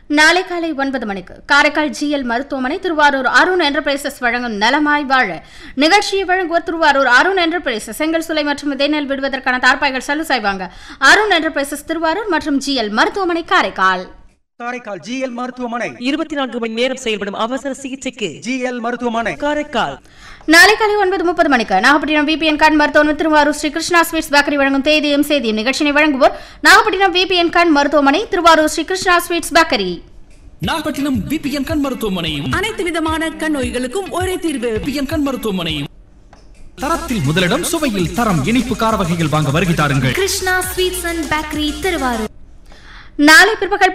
நாளை காலை ஒன்பது மணிக்கு காரைக்கால் ஜிஎல் மருத்துவமனை திருவாரூர் அருண் என்டர்பிரைசஸ் வழங்கும் நலமாய் வாழ நிகழ்ச்சியை வழங்குவோர் திருவாரூர் அருண் என்டர்பிரைசஸ் செங்கல் சுலை மற்றும் விதைநெல் விடுவதற்கான தார்ப்பாய்கள் சல்லு செய்வாங்க அருண் என்டர்பிரைசஸ் திருவாரூர் மற்றும் ஜிஎல் மருத்துவமனை காரைக்கால் காரைக்கால் ஜிஎல் மருத்துவமனை இருபத்தி நான்கு மணி நேரம் செயல்படும் அவசர சிகிச்சைக்கு ஜிஎல் மருத்துவமனை காரைக்கால் நாளை காலை ஒன்பது முப்பது மணிக்கு நாகப்பட்டினம் விபிஎன் கான் மருத்துவமனை திருவாரூர் ஸ்ரீ கிருஷ்ணா ஸ்வீட்ஸ் பேக்கரி வழங்கும் தேதியும் செய்தியும் நிகழ்ச்சியை வழங்குவோர் நாகப்பட்டினம் விபிஎன் கான் மருத்துவமனை Thiruvarur Sri Krishna sweets bakery Nagapattinam PBN கண் மருத்துவமனையும் அனைத்து விதமான கண் நோய்களுக்கும் ஒரே தீர்வு பிபிஎன் கண் மருத்துவமனையும் தரத்தில் முதலிடம் சுவையில் தரம் இனிப்பு கார வகைகள் வாங்க வருகை தாருங்கள் Krishna sweets and bakery Thiruvarur நாளை பிற்பகல்